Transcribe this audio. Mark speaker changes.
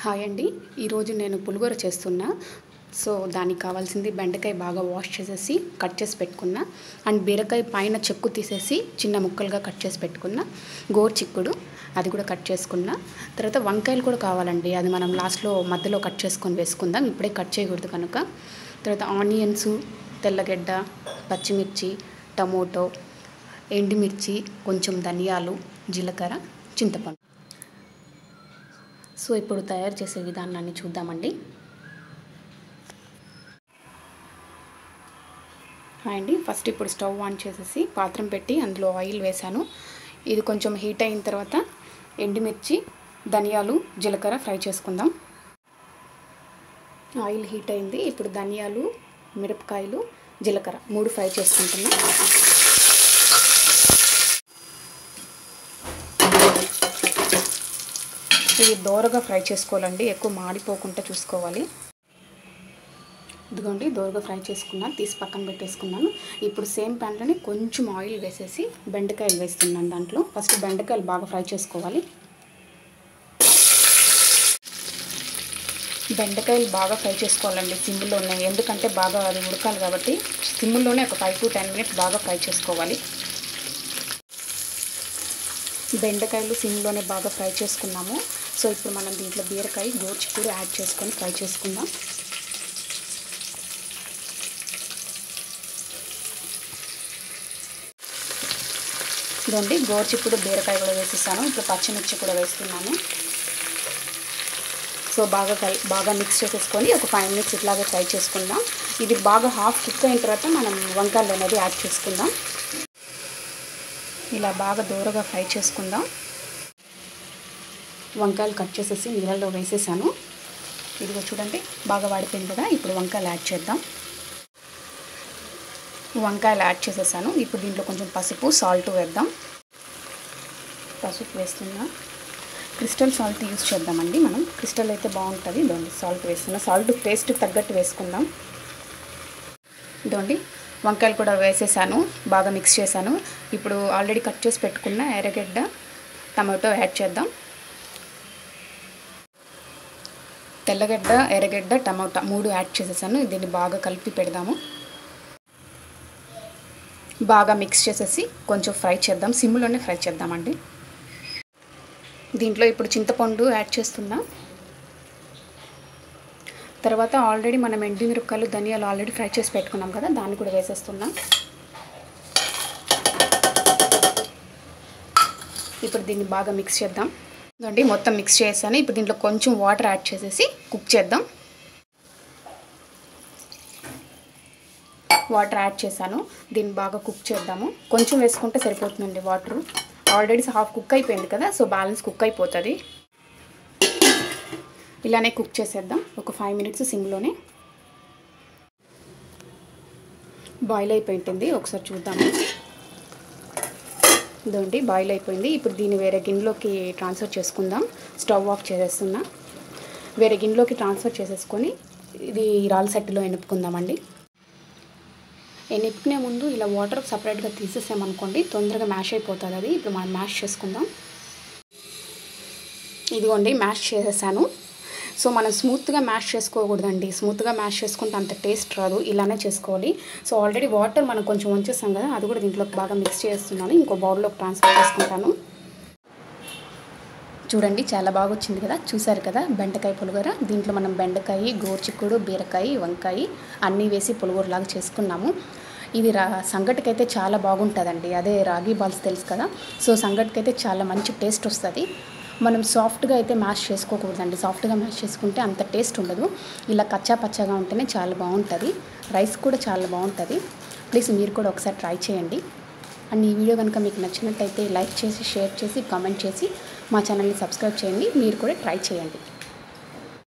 Speaker 1: hi అండి ఈరోజు నేను పులిగూర చేస్తున్నా సో దానికి కావాల్సింది బెండకాయ బాగా వాష్ చేసేసి కట్ చేసి పెట్టుకున్నా అండ్ బీరకాయ పైన చెక్కు తీసేసి చిన్న ముక్కలుగా కట్ చేసి పెట్టుకున్నా గోరు చిక్కుడు అది కూడా కట్ చేసుకున్నా తర్వాత వంకాయలు కూడా కావాలండి అది మనం లాస్ట్లో మధ్యలో కట్ చేసుకొని వేసుకుందాం ఇప్పుడే కట్ చేయకూడదు కనుక తర్వాత ఆనియన్స్ తెల్లగడ్డ పచ్చిమిర్చి టమోటో ఎండుమిర్చి కొంచెం ధనియాలు జీలకర్ర చింతపండు సో ఇప్పుడు తయారు చేసే విధానాన్ని చూద్దామండి హాయ్ అండి ఫస్ట్ ఇప్పుడు స్టవ్ ఆన్ చేసేసి పాత్రం పెట్టి అందులో ఆయిల్ వేసాను ఇది కొంచెం హీట్ అయిన తర్వాత ఎండుమిర్చి ధనియాలు జీలకర్ర ఫ్రై చేసుకుందాం ఆయిల్ హీట్ అయింది ఇప్పుడు ధనియాలు మిరపకాయలు జీలకర్ర మూడు ఫ్రై చేసుకుంటున్నాం ఇవి దోరగా ఫ్రై చేసుకోవాలండి ఎక్కువ మాడిపోకుండా చూసుకోవాలి ఇదిగోండి దోరగా ఫ్రై చేసుకున్నాను తీసి పక్కన పెట్టేసుకున్నాను ఇప్పుడు సేమ్ ప్యాన్లోనే కొంచెం ఆయిల్ వేసేసి బెండకాయలు వేస్తున్నాను దాంట్లో ఫస్ట్ బెండకాయలు బాగా ఫ్రై చేసుకోవాలి బెండకాయలు బాగా ఫ్రై చేసుకోవాలండి సిమ్లోనే ఎందుకంటే బాగా అది ఉడకాలి కాబట్టి సిమ్లోనే ఒక ఫైవ్ టు టెన్ మినిట్స్ బాగా ఫ్రై చేసుకోవాలి బెండకాయలు సిమ్లోనే బాగా ఫ్రై చేసుకున్నాము సో ఇప్పుడు మనం దీంట్లో బీరకాయ గోర్చిక్కూడు యాడ్ చేసుకొని ఫ్రై చేసుకుందాం ఇదండి గోర్చిక్కుడు బీరకాయ కూడా వేసేసాను ఇప్పుడు పచ్చిమిర్చి కూడా వేస్తున్నాను సో బాగా కల్ బాగా మిక్స్ చేసేసుకొని ఒక ఫైవ్ మినిట్స్ ఇట్లాగే ఫ్రై చేసుకుందాం ఇది బాగా హాఫ్ కుక్ అయిన తర్వాత మనం వంకాయలు అనేది యాడ్ చేసుకుందాం ఇలా బాగా దూరగా ఫ్రై చేసుకుందాం వంకాయలు కట్ చేసేసి నీళ్ళల్లో వేసేసాను ఇదిగో చూడండి బాగా వాడిపోయింది కదా ఇప్పుడు వంకాయలు యాడ్ చేద్దాం వంకాయలు యాడ్ చేసేసాను ఇప్పుడు దీంట్లో కొంచెం పసుపు సాల్ట్ వేద్దాం పసుపు వేస్తున్నా క్రిస్టల్ సాల్ట్ యూస్ చేద్దామండి మనం క్రిస్టల్ అయితే బాగుంటుంది ఇదండి సాల్ట్ వేస్తున్నా సాల్ట్ టేస్ట్ తగ్గట్టు వేసుకుందాం ఇదండి వంకాయలు కూడా వేసేసాను బాగా మిక్స్ చేశాను ఇప్పుడు ఆల్రెడీ కట్ చేసి పెట్టుకున్న ఎర్రగడ్డ టమాటో యాడ్ చేద్దాం తెల్లగడ్డ ఎర్రగడ్డ టమాటా మూడు యాడ్ చేసేసాను దీన్ని బాగా కలిపి పెడదాము బాగా మిక్స్ చేసేసి కొంచెం ఫ్రై చేద్దాం సిమ్లోనే ఫ్రై చేద్దామండి దీంట్లో ఇప్పుడు చింతపండు యాడ్ చేస్తున్నా తర్వాత ఆల్రెడీ మనం ఎండుమిరపకాయలు ధనియాలు ఆల్రెడీ ఫ్రై చేసి పెట్టుకున్నాం కదా దాన్ని కూడా వేసేస్తున్నాం ఇప్పుడు దీన్ని బాగా మిక్స్ చేద్దాం అండి మొత్తం మిక్స్ చేసాను ఇప్పుడు దీంట్లో కొంచెం వాటర్ యాడ్ చేసేసి కుక్ చేద్దాం వాటర్ యాడ్ చేశాను దీన్ని బాగా కుక్ చేద్దాము కొంచెం వేసుకుంటే సరిపోతుందండి వాటర్ ఆల్రెడీ హాఫ్ కుక్ అయిపోయింది కదా సో బ్యాలెన్స్ కుక్ అయిపోతుంది ఇలానే కుక్ చేసేద్దాం ఒక ఫైవ్ మినిట్స్ సిమ్లోనే బాయిల్ అయిపోయింటుంది ఒకసారి చూద్దాము ఇదండి బాయిల్ అయిపోయింది ఇప్పుడు దీన్ని వేరే గిన్నెలోకి ట్రాన్స్ఫర్ చేసుకుందాం స్టవ్ ఆఫ్ చేసేస్తున్నా వేరే గిన్నెలోకి ట్రాన్స్ఫర్ చేసేసుకొని ఇది రాళ్ళ సెట్టులో ఎనుపుకుందామండి ఎనుపుకునే ముందు ఇలా వాటర్ సపరేట్గా తీసేసామనుకోండి తొందరగా మ్యాష్ అయిపోతుంది అది ఇప్పుడు మనం మ్యాష్ చేసుకుందాం ఇదిగోండి మ్యాష్ చేసేసాను సో మనం స్మూత్గా మ్యాష్ చేసుకోకూడదండి స్మూత్గా మ్యాష్ చేసుకుంటే అంత టేస్ట్ రాదు ఇలానే చేసుకోవాలి సో ఆల్రెడీ వాటర్ మనం కొంచెం ఉంచేస్తాం కదా అది కూడా దీంట్లో బాగా మిక్స్ చేస్తున్నాను ఇంకో బౌల్లోకి ట్రాన్స్ఫర్ చేసుకుంటాను చూడండి చాలా బాగా వచ్చింది కదా చూసారు కదా బెండకాయ పులిగూర దీంట్లో మనం బెండకాయ గోర్చిక్కుడు బీరకాయ వంకాయ అన్నీ వేసి పులిగూరలాగా చేసుకున్నాము ఇది రా సంగటికైతే చాలా బాగుంటుందండి అదే రాగి బాల్స్ తెలుసు కదా సో సంగటికైతే చాలా మంచి టేస్ట్ వస్తుంది మనం సాఫ్ట్గా అయితే మ్యాష్ చేసుకోకూడదండి సాఫ్ట్గా మ్యాష్ చేసుకుంటే అంత టేస్ట్ ఉండదు ఇలా కచ్చా పచ్చగా ఉంటేనే చాలా బాగుంటుంది రైస్ కూడా చాలా బాగుంటుంది ప్లీజ్ మీరు కూడా ఒకసారి ట్రై చేయండి అండ్ ఈ వీడియో కనుక మీకు నచ్చినట్టయితే లైక్ చేసి షేర్ చేసి కామెంట్ చేసి మా ఛానల్ని సబ్స్క్రైబ్ చేయండి మీరు కూడా ట్రై చేయండి